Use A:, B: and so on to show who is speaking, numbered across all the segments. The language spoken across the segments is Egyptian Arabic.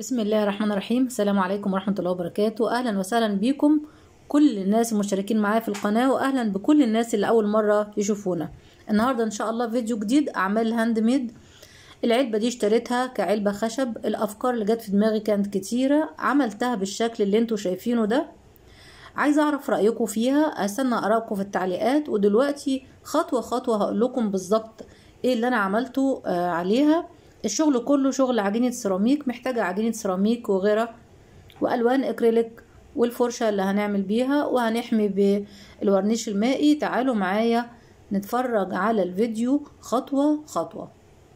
A: بسم الله الرحمن الرحيم السلام عليكم ورحمة الله وبركاته أهلا وسهلا بكم كل الناس المشتركين معايا في القناة وأهلا بكل الناس اللي أول مرة يشوفونا النهاردة إن شاء الله فيديو جديد أعمال هاند ميد العلبة دي اشتريتها كعلبة خشب الأفكار اللي جت في دماغي كانت كتيرة عملتها بالشكل اللي انتوا شايفينه ده عايزة أعرف رأيكم فيها أستنى أراءكم في التعليقات ودلوقتي خطوة خطوة هقول لكم بالظبط إيه اللي أنا عملته آه عليها الشغل كله شغل عجينة سيراميك محتاجة عجينة سيراميك وغيرها وألوان إكريليك والفرشة اللي هنعمل بيها وهنحمي بالورنيش المائي تعالوا معايا نتفرج على الفيديو خطوة خطوة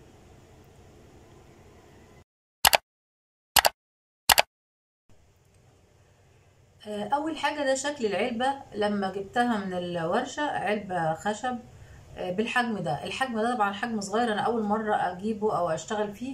A: أول حاجة ده شكل العلبة لما جبتها من الورشة علبة خشب بالحجم ده الحجم ده طبعا حجم صغير انا اول مره اجيبه او اشتغل فيه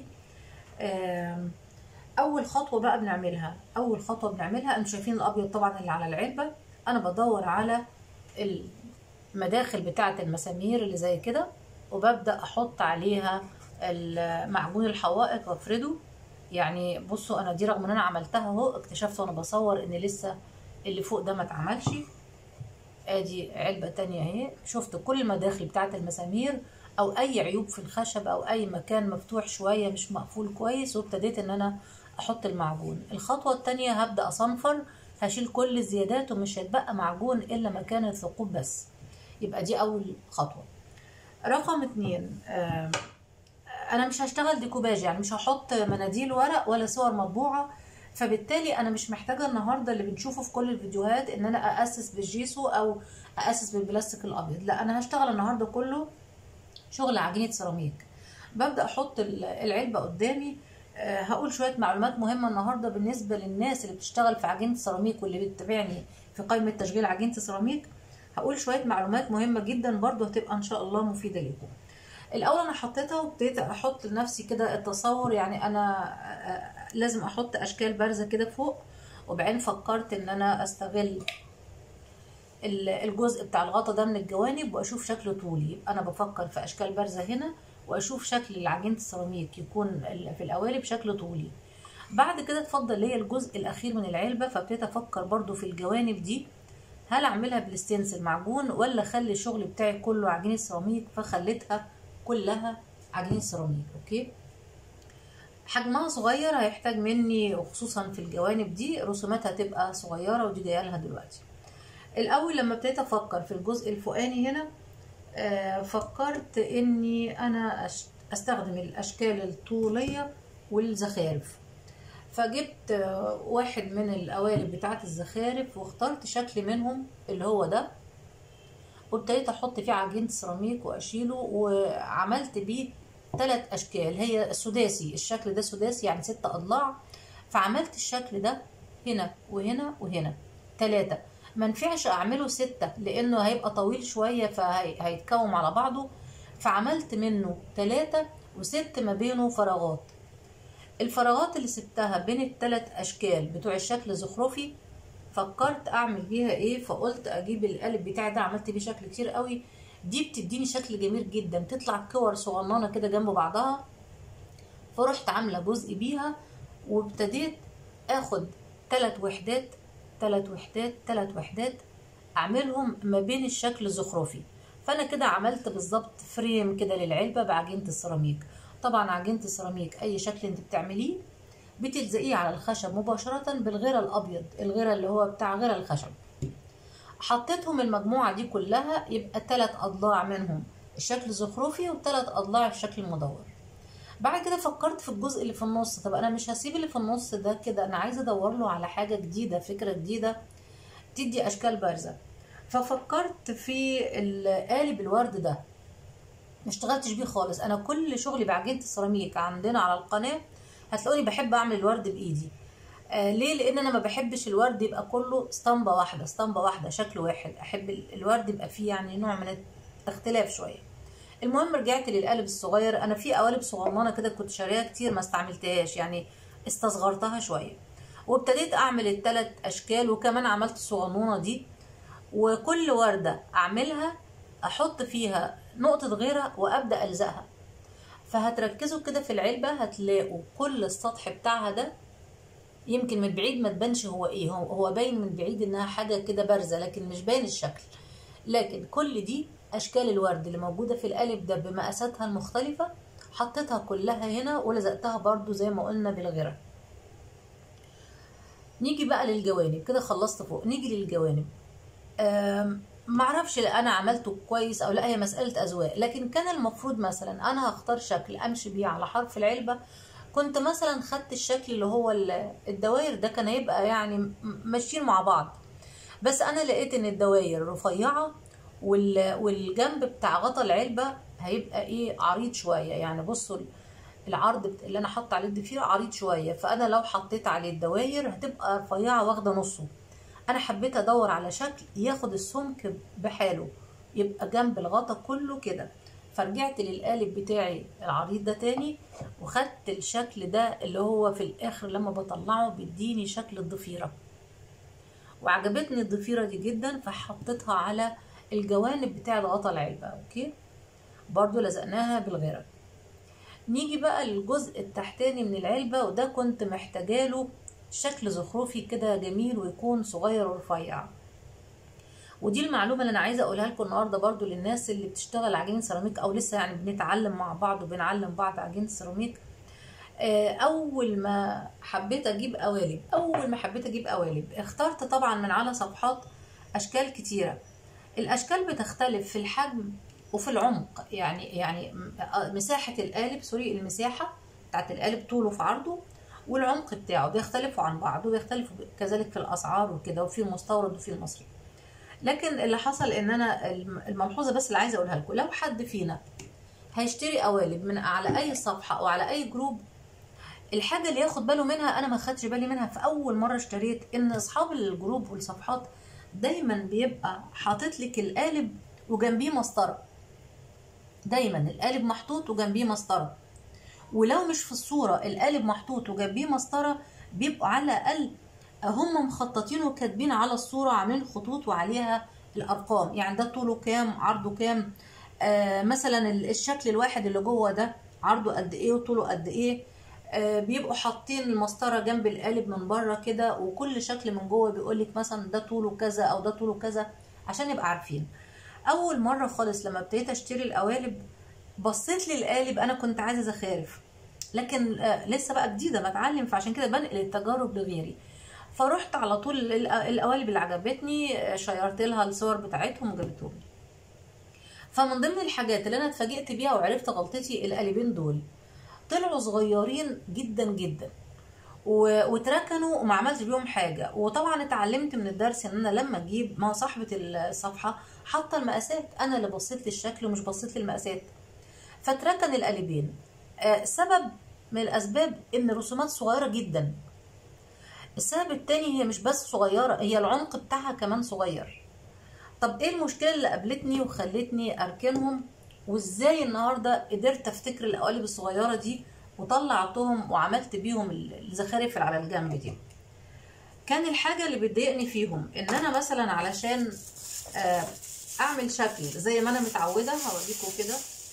A: اول خطوه بقى بنعملها اول خطوه بنعملها انتوا شايفين الابيض طبعا اللي على العلبه انا بدور على المداخل بتاعه المسامير اللي زي كده وببدا احط عليها معجون الحوائط وافرده يعني بصوا انا دي رغم ان انا عملتها اهو اكتشفت وانا بصور ان لسه اللي فوق ده ما اتعملش ادي علبة تانية اهي شفت كل المداخل بتاعت المسامير او اي عيوب في الخشب او اي مكان مفتوح شوية مش مقفول كويس وابتديت ان انا احط المعجون الخطوة التانية هبدأ اصنفر هشيل كل الزيادات ومش هيتبقى معجون الا مكان الثقوب بس يبقى دي اول خطوة رقم اتنين آه انا مش هشتغل ديكوباج يعني مش هحط مناديل ورق ولا صور مطبوعه فبالتالي انا مش محتاجه النهارده اللي بنشوفه في كل الفيديوهات ان انا اسس بالجيسو او اسس بالبلاستيك الابيض لا انا هشتغل النهارده كله شغل عجينه سيراميك ببدا احط العلبه قدامي أه هقول شويه معلومات مهمه النهارده بالنسبه للناس اللي بتشتغل في عجينه سيراميك واللي بتتابعني في قائمه تشغيل عجينه السيراميك هقول شويه معلومات مهمه جدا برضو هتبقى ان شاء الله مفيده لكم الاول انا حطيتها وابتديت احط لنفسي كده التصور يعني انا لازم احط اشكال بارزه كده فوق وبعدين فكرت ان انا استغل الجزء بتاع الغطا ده من الجوانب واشوف شكله طولي يبقى انا بفكر في اشكال بارزه هنا واشوف شكل العجينه السيراميك يكون في القوالب شكل طولي بعد كده اتفضل ليا الجزء الاخير من العلبه فابتديت افكر برضو في الجوانب دي هل اعملها بالستنسل معجون ولا اخلي الشغل بتاعي كله عجينه سيراميك فخليتها كلها عجين سيراميك اوكي حجمها صغير هيحتاج مني وخصوصا في الجوانب دي رسوماتها تبقى صغيره ودي جايه لها دلوقتي الاول لما ابتديت افكر في الجزء الفوقاني هنا آه فكرت اني انا استخدم الاشكال الطوليه والزخارف فجبت آه واحد من القوالب بتاعه الزخارف واخترت شكل منهم اللي هو ده وابتديت احط فيه عجينه سيراميك واشيله وعملت بيه ثلاث اشكال هي السداسي الشكل ده سداسي يعني ست اضلاع فعملت الشكل ده هنا وهنا وهنا ثلاثة ما نفعش اعمله ستة لانه هيبقى طويل شوية فهيتكوم على بعضه فعملت منه ثلاثة وست ما بينه فراغات الفراغات اللي سبتها بين الثلاث اشكال بتوع الشكل زخرفي فكرت اعمل بيها ايه فقلت اجيب القالب بتاعي ده عملت بيه شكل كتير قوي دي بتديني شكل جميل جدا تطلع كور صغننه كده جنب بعضها فرحت عامله جزء بيها وابتديت اخد ثلاث وحدات ثلاث وحدات ثلاث وحدات اعملهم ما بين الشكل الزخرفي فانا كده عملت بالظبط فريم كده للعلبه بعجينه السيراميك طبعا عجينه السيراميك اي شكل انت بتعمليه بتلزقيه على الخشب مباشرة بالغيرة الأبيض الغيرة اللي هو بتاع غيرة الخشب حطيتهم المجموعة دي كلها يبقى تلات أضلاع منهم الشكل زخرفي وتلات أضلاع الشكل المدور بعد كده فكرت في الجزء اللي في النص طب أنا مش هسيب اللي في النص ده كده أنا عايزة أدور له على حاجة جديدة فكرة جديدة تدي أشكال بارزة ففكرت في قالب الورد ده مشتغلتش بيه خالص أنا كل شغلي بعجينة السيراميك عندنا على القناة هتلاقوني بحب اعمل الورد بايدي آه ليه لان انا ما بحبش الورد يبقى كله اسطمبه واحده اسطمبه واحده شكل واحد احب الورد يبقى فيه يعني نوع من الاختلاف شويه المهم رجعت للقالب الصغير انا في قوالب صغننه كده كنت شاريها كتير ما استعملتهاش يعني استصغرتها شويه وابتديت اعمل الثلاث اشكال وكمان عملت الصغنونه دي وكل ورده اعملها احط فيها نقطه غيره وابدا الزقها فهتركزوا كده في العلبة هتلاقوا كل السطح بتاعها ده يمكن من بعيد ما تبانش هو ايه هو, هو باين من بعيد انها حاجه كده بارزه لكن مش باين الشكل لكن كل دي اشكال الورد اللي موجوده في القالب ده بمقاساتها المختلفه حطيتها كلها هنا ولزقتها برضو زي ما قلنا بالغيره نيجي بقى للجوانب كده خلصت فوق نيجي للجوانب أم، معرفش انا عملته كويس او لا هي مسألة اذواق لكن كان المفروض مثلا انا هختار شكل امشي بيه على حرف العلبة كنت مثلا خدت الشكل اللي هو ال- الدواير ده كان هيبقى يعني م- ماشيين مع بعض بس انا لقيت ان الدواير رفيعة وال- والجنب بتاع غطا العلبة هيبقى ايه عريض شوية يعني بصوا العرض بت- اللي انا حاطه عليه الضفيرة عريض شوية فانا لو حطيت عليه الدواير هتبقى رفيعة واخدة نصه انا حبيت ادور على شكل ياخد السمك بحاله يبقى جنب الغطا كله كده فرجعت للقالب بتاعي العريض ده تاني وخدت الشكل ده اللي هو في الاخر لما بطلعه بيديني شكل الضفيرة وعجبتني الضفيرة دي جدا فحطيتها على الجوانب بتاع غطا العلبة اوكي برضو لزقناها بالغيرة نيجي بقى للجزء التحتاني من العلبة وده كنت محتاجاله شكل زخرفي كده جميل ويكون صغير ورفيع ودي المعلومة اللي أنا عايزة أقولها لكم النهاردة برضو للناس اللي بتشتغل عجين سيراميك أو لسه يعني بنتعلم مع بعض وبنعلم بعض عجين السيراميك آه، أول ما حبيت أجيب قوالب أول ما حبيت أجيب قوالب اخترت طبعا من على صفحات أشكال كتيرة الأشكال بتختلف في الحجم وفي العمق يعني يعني م- آه، مساحة القالب سوري المساحة بتاعت القالب طوله في عرضه والعمق بتاعه بيختلفوا عن بعض وبيختلفوا كذلك في الأسعار وكده وفي المستورد وفي المصري لكن اللي حصل ان انا الم- الملحوظه بس اللي عايزه اقولها لكم لو حد فينا هيشتري قوالب من على اي صفحه او على اي جروب الحاجه اللي ياخد باله منها انا ما خدش بالي منها في اول مره اشتريت ان اصحاب الجروب والصفحات دايما بيبقى حاطط لك القالب وجنبيه مسطره دايما القالب محطوط وجنبيه مسطره ولو مش في الصوره القالب محطوط وجنبيه مسطره بيبقوا على الاقل هم مخططين وكاتبين على الصورة عاملين خطوط وعليها الأرقام يعني ده طوله كام عرضه كام آه مثلا ال- الشكل الواحد اللي جوه ده عرضه قد ايه وطوله قد ايه آه بيبقوا حاطين المسطرة جنب القالب من بره كده وكل شكل من جوه بيقولك مثلا ده طوله كذا او ده طوله كذا عشان نبقى عارفين اول مرة خالص لما ابتديت اشتري القوالب بصيت للقالب انا كنت عايزة زخارف لكن آه لسه بقى جديدة بتعلم فعشان كده بنقل التجارب لغيري فرحت على طول ال- القوالب اللي عجبتني آه، شيرت لها الصور بتاعتهم وجابتهم لي فمن ضمن الحاجات اللي انا اتفاجئت بيها وعرفت غلطتي القالبين دول طلعوا صغيرين جدا جدا و- واتركنوا وما عملتش بيهم حاجه وطبعا اتعلمت من الدرس ان انا لما اجيب ما صاحبه الصفحه حاطه المقاسات انا اللي بصيت للشكل ومش بصيت للمقاسات فاتركن القالبين آه، سبب من الاسباب ان الرسومات صغيره جدا السبب التاني هي مش بس صغيرة هي العمق بتاعها كمان صغير طب ايه المشكلة اللي قابلتني وخلتني اركنهم وازاي النهاردة قدرت افتكر القوالب الصغيرة دي وطلعتهم وعملت بيهم الزخارف اللي على الجنب دي كان الحاجة اللي بتضايقني فيهم ان انا مثلا علشان آه، اعمل شكل زي ما انا متعودة هوريكم كده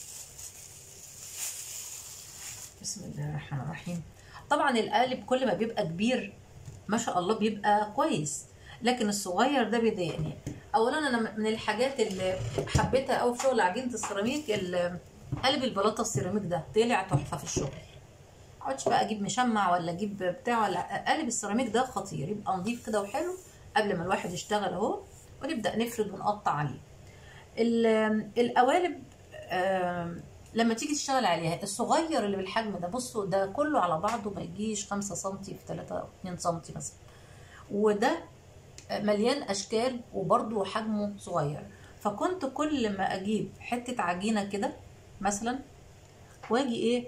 A: بسم الله الرحمن الرحيم طبعا القالب كل ما بيبقى كبير ما شاء الله بيبقى كويس لكن الصغير ده بيضايقني اولا انا من الحاجات اللي حبيتها قوي في شغل عجينه السيراميك ال- قالب البلاطه السيراميك ده طلع تحفه في الشغل اقعدش بقى اجيب مشمع ولا اجيب بتاع ولا قالب السيراميك ده خطير يبقى نظيف كده وحلو قبل ما الواحد يشتغل اهو ونبدا نفرد ونقطع عليه ال- القوالب آم، لما تيجي تشتغل عليها الصغير اللي بالحجم ده بصوا ده كله على بعضه ما يجيش 5 سم في 3 أو 2 سم مثلا وده مليان اشكال وبرضه حجمه صغير فكنت كل ما اجيب حته عجينه كده مثلا واجي ايه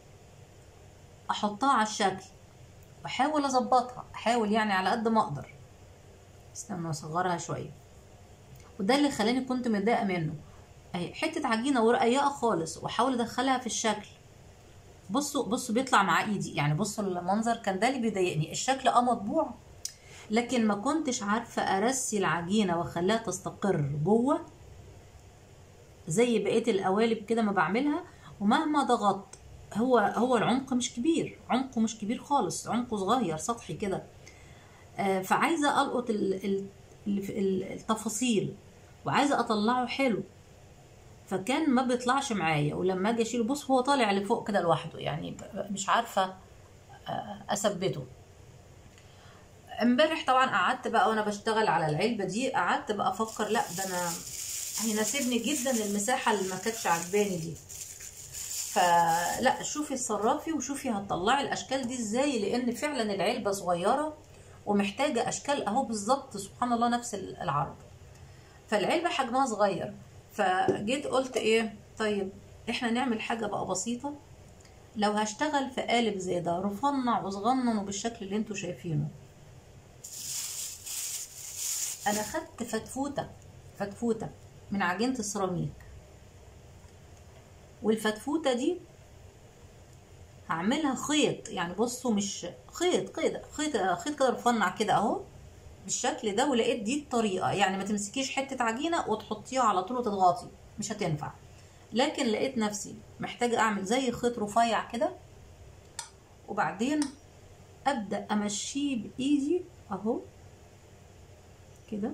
A: احطها على الشكل واحاول اظبطها احاول يعني على قد ما اقدر استنى اصغرها شويه وده اللي خلاني كنت متضايقه منه اهي حته عجينه ورقيقه خالص واحاول ادخلها في الشكل بصوا بصوا بيطلع مع ايدي يعني بصوا المنظر كان ده اللي بيضايقني الشكل اه مطبوع لكن ما كنتش عارفه ارسي العجينه واخليها تستقر جوه زي بقيه القوالب كده ما بعملها ومهما ضغطت هو هو العمق مش كبير عمقه مش كبير خالص عمقه صغير سطحي كده آه، فعايزه القط ال- ال- ال- ال- التفاصيل وعايزه اطلعه حلو فكان ما بيطلعش معايا ولما اجي اشيله بص هو طالع لفوق كده لوحده يعني ب- مش عارفه آه، اثبته امبارح طبعا قعدت بقى وانا بشتغل على العلبه دي قعدت بقى افكر لا ده انا هيناسبني جدا المساحه اللي ما كانتش عجباني دي فلا شوفي اتصرفي وشوفي هتطلعي الاشكال دي ازاي لان فعلا العلبه صغيره ومحتاجه اشكال اهو بالظبط سبحان الله نفس العرض فالعلبه حجمها صغير فجيت قلت ايه طيب احنا نعمل حاجه بقى بسيطه لو هشتغل في قالب زي ده رفنع وصغنن وبالشكل اللي انتوا شايفينه انا خدت فتفوته فتفوته من عجينه السيراميك والفتفوته دي هعملها خيط يعني بصوا مش خيط كده خيط خيط كده رفنع كده اهو بالشكل ده ولقيت دي الطريقه يعني ما تمسكيش حته عجينه وتحطيها على طول وتضغطي مش هتنفع لكن لقيت نفسي محتاجه اعمل زي خيط رفيع كده وبعدين ابدا امشيه بايدي اهو كده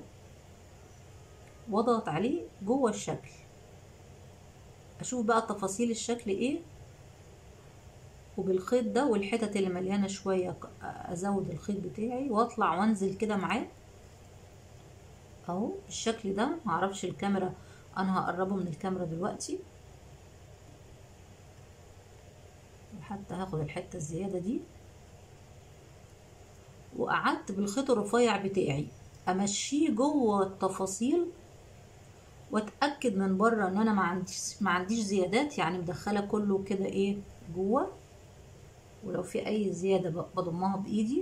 A: واضغط عليه جوه الشكل اشوف بقى تفاصيل الشكل ايه وبالخيط ده والحتت اللي مليانه شويه ازود الخيط بتاعي واطلع وانزل كده معاه اهو بالشكل ده معرفش الكاميرا انا هقربه من الكاميرا دلوقتي حتى هاخد الحته الزياده دي وقعدت بالخيط الرفيع بتاعي امشيه جوه التفاصيل واتاكد من بره ان انا ما عنديش ما عنديش زيادات يعني مدخله كله كده ايه جوه ولو في اي زياده بضمها بايدي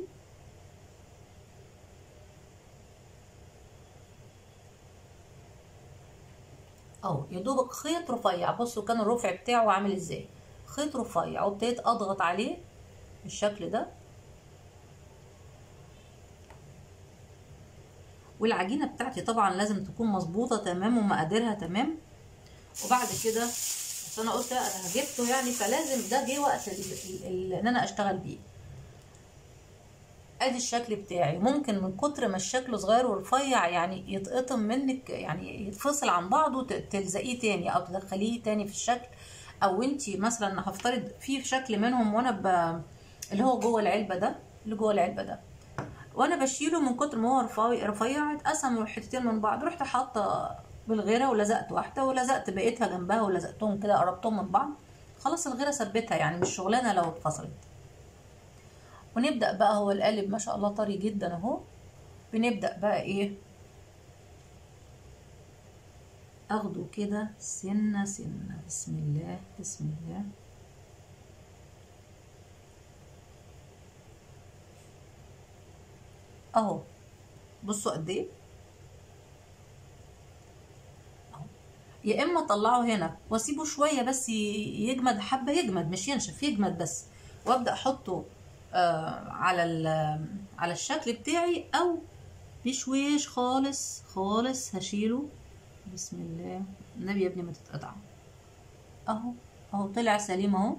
A: اهو يا دوبك خيط رفيع بصوا كان الرفع بتاعه عامل ازاي خيط رفيع وابتديت اضغط عليه بالشكل ده والعجينه بتاعتي طبعا لازم تكون مظبوطه تمام ومقاديرها تمام وبعد كده بس انا قلت لا انا جبته يعني فلازم ده جه وقت ان انا اشتغل بيه ادي الشكل بتاعي ممكن من كتر ما الشكل صغير ورفيع يعني يتقطم منك يعني يتفصل عن بعضه تلزقيه تاني او تدخليه تاني في الشكل او انتي مثلا هفترض في شكل منهم وانا ب... اللي هو جوه العلبه ده اللي جوه العلبه ده وانا بشيله من كتر ما هو رفيع رفيع اتقسموا حتتين من بعض رحت حاطه بالغيره ولزقت واحده ولزقت بقيتها جنبها ولزقتهم كده قربتهم من بعض خلاص الغيره ثبتها يعني مش شغلانه لو اتفصلت ونبدا بقى هو القالب ما شاء الله طري جدا اهو بنبدا بقى ايه اخده كده سنه سنه بسم الله بسم الله اهو بصوا قد ايه يا اما اطلعه هنا واسيبه شويه بس يجمد حبه يجمد مش ينشف يجمد بس وابدا احطه آه على على الشكل بتاعي او بشويش خالص خالص هشيله بسم الله النبي يا ابني ما تتقطع اهو اهو طلع سليم اهو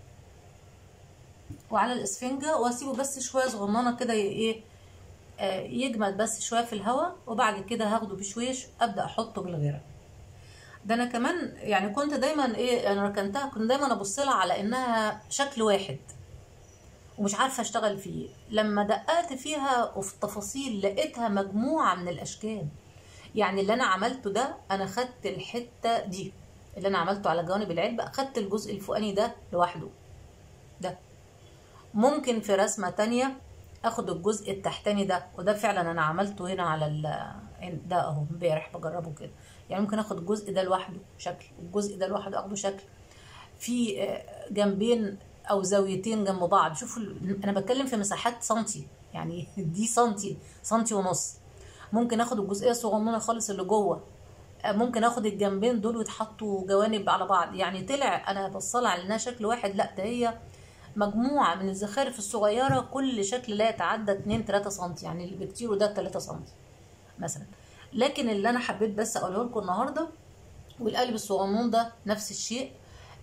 A: وعلى الاسفنجه واسيبه بس شويه صغننه كده ايه آه يجمد بس شويه في الهواء وبعد كده هاخده بشويش ابدا احطه بالغيره ده انا كمان يعني كنت دايما ايه انا ركنتها كنت دايما ابص لها على انها شكل واحد ومش عارفه اشتغل فيه لما دققت فيها وفي التفاصيل لقيتها مجموعه من الاشكال يعني اللي انا عملته ده انا خدت الحته دي اللي انا عملته على جوانب العلبه خدت الجزء الفوقاني ده لوحده ده ممكن في رسمه تانية اخد الجزء التحتاني ده وده فعلا انا عملته هنا على ال ده اهو امبارح بجربه كده يعني ممكن اخد الجزء ده لوحده شكل والجزء ده لوحده اخده شكل في جنبين او زاويتين جنب بعض شوفوا انا بتكلم في مساحات سنتي يعني دي سنتي سنتي ونص ممكن اخد الجزئيه الصغننه خالص اللي جوه ممكن اخد الجنبين دول ويتحطوا جوانب على بعض يعني طلع انا بصلها على انها شكل واحد لا ده هي مجموعه من الزخارف الصغيره كل شكل لا يتعدى 2 3 سم يعني اللي بكتيره ده 3 سم مثلا لكن اللي انا حبيت بس اقوله لكم النهارده والقلب الصغنون ده نفس الشيء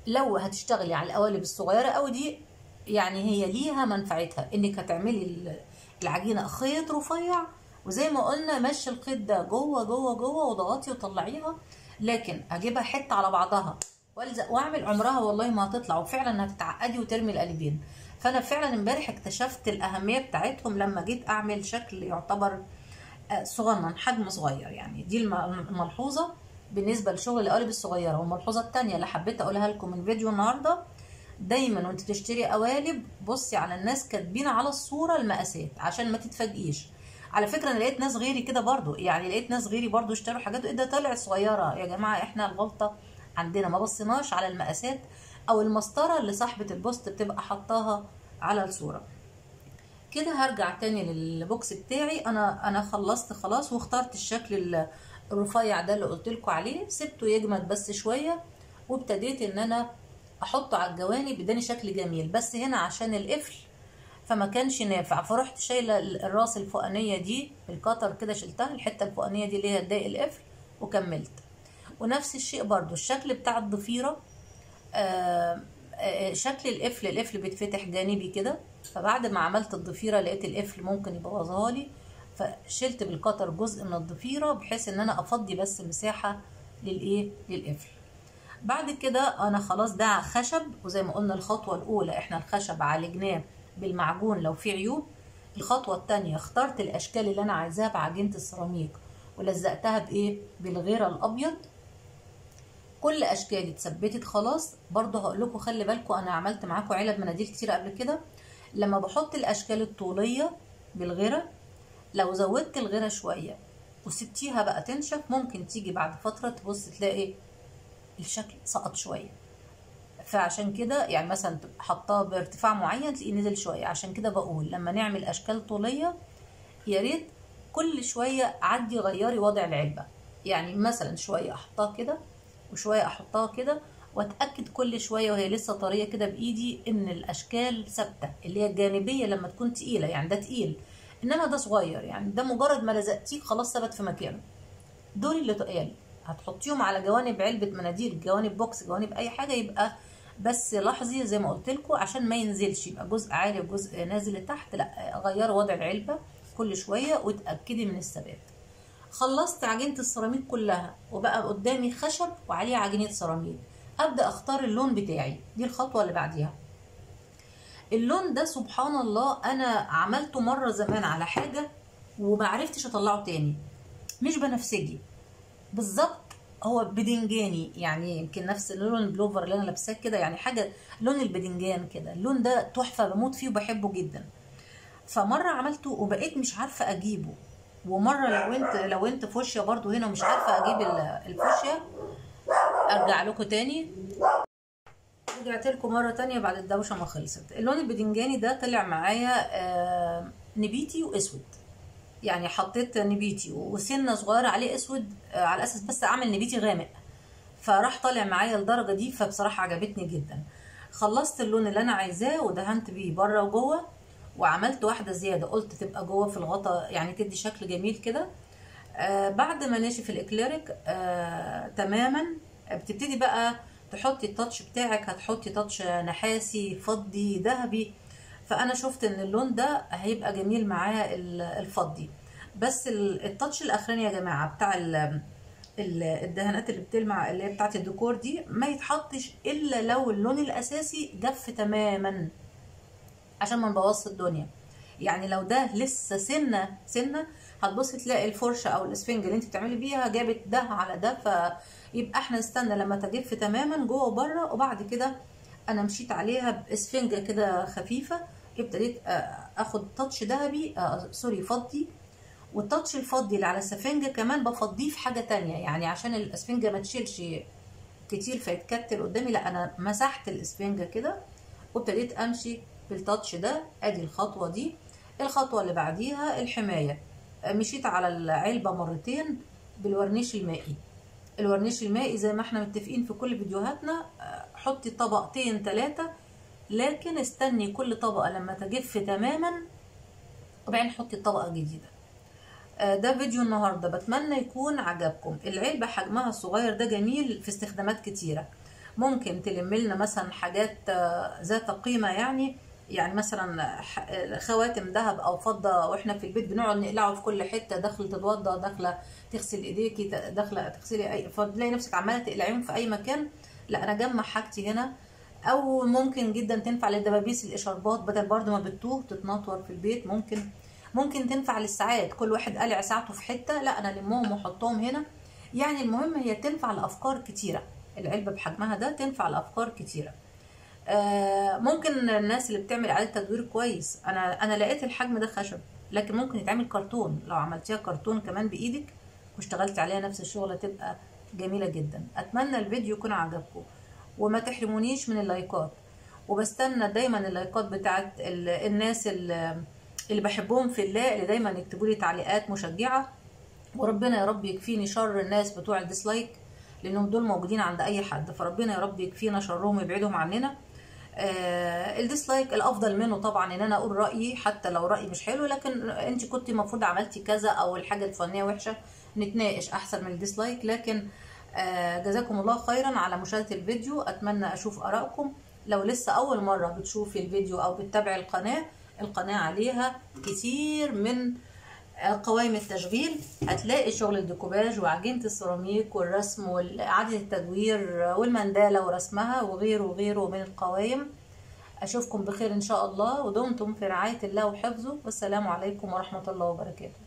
A: لو هتشتغلي على القوالب الصغيره قوي دي يعني هي ليها منفعتها انك هتعملي ال- العجينه خيط رفيع وزي ما قلنا مشي الخيط ده جوه جوه جوه وضغطي وطلعيها لكن اجيبها حته على بعضها والزق واعمل عمرها والله ما هتطلع وفعلا هتتعقدي وترمي القلبين فانا فعلا امبارح اكتشفت الاهميه بتاعتهم لما جيت اعمل شكل يعتبر آه، صغنن حجم صغير يعني دي الم- الملحوظه بالنسبه لشغل القوالب الصغيره والملحوظه الثانيه اللي حبيت اقولها لكم من فيديو النهارده دايما وانت تشتري قوالب بصي على الناس كاتبين على الصوره المقاسات عشان ما تتفاجئيش على فكره انا لقيت ناس غيري كده برضو يعني لقيت ناس غيري برضو اشتروا حاجات ايه ده طلعت صغيره يا جماعه احنا الغلطه عندنا ما بصيناش على المقاسات او المسطره اللي صاحبه البوست بتبقى حطاها على الصوره كده هرجع تاني للبوكس بتاعي انا انا خلصت خلاص واخترت الشكل ال- الرفيع ده اللي قلت لكم عليه سبته يجمد بس شويه وابتديت ان انا احطه على الجوانب اداني شكل جميل بس هنا عشان القفل فما كانش نافع فرحت شايله ال- الراس الفوقانيه دي القطر كده شلتها الحته الفوقانيه دي اللي هي تضايق القفل وكملت ونفس الشيء برضو الشكل بتاع الضفيره آه، آه، شكل القفل القفل بيتفتح جانبي كده فبعد ما عملت الضفيره لقيت القفل ممكن يبوظها لي فشلت بالقطر جزء من الضفيره بحيث ان انا افضي بس مساحه للايه للقفل بعد كده انا خلاص ده خشب وزي ما قلنا الخطوه الاولى احنا الخشب عالجناه بالمعجون لو في عيوب الخطوه الثانيه اخترت الاشكال اللي انا عايزاها بعجينه السيراميك ولزقتها بايه بالغيره الابيض كل اشكالي اتثبتت خلاص برضه هقول لكم خلي بالكم انا عملت معاكم علب مناديل كتير قبل كده لما بحط الاشكال الطوليه بالغيره لو زودت الغيره شويه وسبتيها بقى تنشف ممكن تيجي بعد فتره تبص تلاقي الشكل سقط شويه فعشان كده يعني مثلا تبقى حطاه بارتفاع معين تلاقيه نزل شويه عشان كده بقول لما نعمل اشكال طوليه يا ريت كل شويه عدي غيري وضع العلبه يعني مثلا شويه احطها كده وشويه احطها كده واتاكد كل شويه وهي لسه طريه كده بايدي ان الاشكال ثابته اللي هي الجانبيه لما تكون تقيله يعني ده تقيل انما ده صغير يعني ده مجرد ما لزقتيه خلاص ثبت في مكانه دول اللي تقال هتحطيهم على جوانب علبه مناديل جوانب بوكس جوانب اي حاجه يبقى بس لاحظي زي ما قلت لكم عشان ما ينزلش يبقى جزء عالي وجزء نازل لتحت لا غيري وضع العلبه كل شويه وتاكدي من الثبات خلصت عجينه السيراميك كلها وبقى قدامي خشب وعليه عجينه سيراميك ابدا اختار اللون بتاعي دي الخطوه اللي بعديها اللون ده سبحان الله انا عملته مره زمان على حاجه ومعرفتش اطلعه تاني مش بنفسجي بالظبط هو بدنجاني يعني يمكن نفس اللون البلوفر اللي انا لابساه كده يعني حاجه لون البدنجان كده اللون ده تحفه بموت فيه وبحبه جدا فمره عملته وبقيت مش عارفه اجيبه ومره لو انت لو انت فوشيا برضو هنا ومش عارفه اجيب ال- الفوشيا ارجع لكم تاني رجعت لكم مره تانية بعد الدوشه ما خلصت اللون البدنجاني ده طلع معايا آه، نبيتي واسود يعني حطيت نبيتي وسنه صغيره عليه اسود آه، على اساس بس اعمل نبيتي غامق فراح طالع معايا الدرجه دي فبصراحه عجبتني جدا خلصت اللون اللي انا عايزاه ودهنت بيه بره وجوه وعملت واحده زياده قلت تبقى جوه في الغطا يعني تدي شكل جميل كده آه بعد ما نشف الاكليريك آه تماما بتبتدي بقى تحطي التاتش بتاعك هتحطي تاتش نحاسي فضي ذهبي فانا شفت ان اللون ده هيبقى جميل معاه ال- الفضي بس ال- التاتش الاخراني يا جماعه بتاع ال- ال- الدهانات اللي بتلمع اللي هي بتاعت الديكور دي ما يتحطش الا لو اللون الاساسي جف تماما عشان ما نبوظش الدنيا يعني لو ده لسه سنه سنه هتبص تلاقي الفرشه او الاسفنج اللي انت بتعملي بيها جابت ده على ده فيبقى احنا نستنى لما تجف تماما جوه وبره وبعد كده انا مشيت عليها باسفنجه كده خفيفه ابتديت آه، اخد تاتش ذهبي آه، سوري فضي والتاتش الفضي اللي على السفنجه كمان بفضيه في حاجه تانية يعني عشان الاسفنجه ما تشيلش كتير فيتكتل قدامي لا انا مسحت الاسفنجه كده وابتديت امشي بالتاتش ده ادي الخطوه دي الخطوه اللي بعديها الحمايه مشيت على العلبه مرتين بالورنيش المائي الورنيش المائي زي ما احنا متفقين في كل فيديوهاتنا آه، حطي طبقتين ثلاثه لكن استني كل طبقه لما تجف تماما وبعدين حطي الطبقه الجديده آه، ده فيديو النهارده بتمنى يكون عجبكم العلبه حجمها الصغير ده جميل في استخدامات كتيره ممكن تلم لنا مثلا حاجات آه، ذات قيمه يعني يعني مثلا ح- خواتم ذهب او فضه واحنا في البيت بنقعد نقلعه في كل حته داخله تتوضى داخله تغسل ايديكي ت- داخله تغسلي اي فتلاقي نفسك عماله تقلعيهم في اي مكان لا انا اجمع حاجتي هنا او ممكن جدا تنفع للدبابيس الاشاربات بدل برضو ما بتوه تتنطور في البيت ممكن ممكن تنفع للساعات كل واحد قلع ساعته في حته لا انا المهم واحطهم هنا يعني المهم هي تنفع لافكار كتيره العلبه بحجمها ده تنفع لافكار كتيره آه، ممكن الناس اللي بتعمل اعاده تدوير كويس انا انا لقيت الحجم ده خشب لكن ممكن يتعمل كرتون لو عملتيها كرتون كمان بايدك واشتغلت عليها نفس الشغله تبقى جميله جدا اتمنى الفيديو يكون عجبكم وما تحرمونيش من اللايكات وبستنى دايما اللايكات بتاعت ال- الناس اللي اللي بحبهم في الله اللي دايما يكتبوا لي تعليقات مشجعه وربنا يا رب يكفيني شر الناس بتوع الديسلايك لانهم دول موجودين عند اي حد فربنا يا رب يكفينا شرهم ويبعدهم عننا آه الديسلايك الافضل منه طبعا ان انا اقول رايي حتى لو رايي مش حلو لكن انت كنت المفروض عملتي كذا او الحاجه الفلانيه وحشه نتناقش احسن من الديسلايك لكن آه جزاكم الله خيرا على مشاهده الفيديو اتمنى اشوف ارائكم لو لسه اول مره بتشوفي الفيديو او بتتابعي القناه القناه عليها كتير من قوائم التشغيل هتلاقي شغل الديكوباج وعجينة السيراميك والرسم وإعادة التدوير والمندالة ورسمها وغيره وغيره من القوائم أشوفكم بخير إن شاء الله ودمتم في رعاية الله وحفظه والسلام عليكم ورحمة الله وبركاته